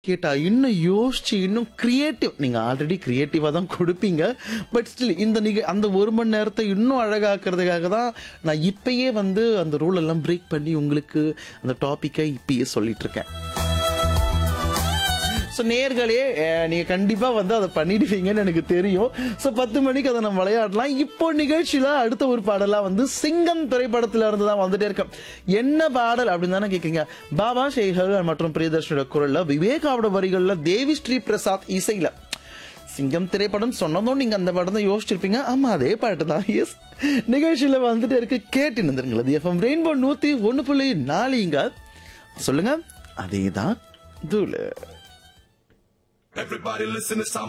கேட்டா இன்னும் யோசிச்சு இன்னும் கிரியேட்டிவ் நீங்க ஆல்ரெடி கிரியேட்டிவா தான் கொடுப்பீங்க பட் ஸ்டில் இந்த நிக அந்த ஒரு மணி நேரத்தை இன்னும் அழகாக்குறதுக்காக தான் நான் இப்பயே வந்து அந்த ரூல் எல்லாம் பிரேக் பண்ணி உங்களுக்கு அந்த டாபிக்கை இப்பயே சொல்லிட்டு இருக்கேன் ஸோ நேர்களே அஹ், நீங்க கண்டிப்பா வந்து அதை பண்ணிடுவீங்கன்னு எனக்கு தெரியும் ஸோ பத்து மணிக்கு அதை நம்ம விளையாடலாம் இப்போ நிகழ்ச்சியில அடுத்த ஒரு பாடலா வந்து சிங்கம் திரைப்படத்துல இருந்து தான் வந்துட்டே இருக்கேன் என்ன பாடல் அப்படின்னு தானே கேட்குறீங்க பாபா சேகர் மற்றும் பிரியதர்ஷனோட குரல்ல விவேகாவோட வரிகள்ல தேவி ஸ்ரீ பிரசாத் இசையில சிங்கம் திரைப்படம் சொன்னதும் நீங்க அந்த படம் தான் யோசிச்சிருப்பீங்க ஆமா அதே பாட்டு தான் எஸ் நிகழ்ச்சியில வந்துட்டு இருக்கு கேட்டு நின்றுங்களது எஃப்எம் ரெயின்போ நூத்தி ஒன்னு புள்ளி நாலுங்க சொல்லுங்க அதே தான் தூளு Everybody listen to some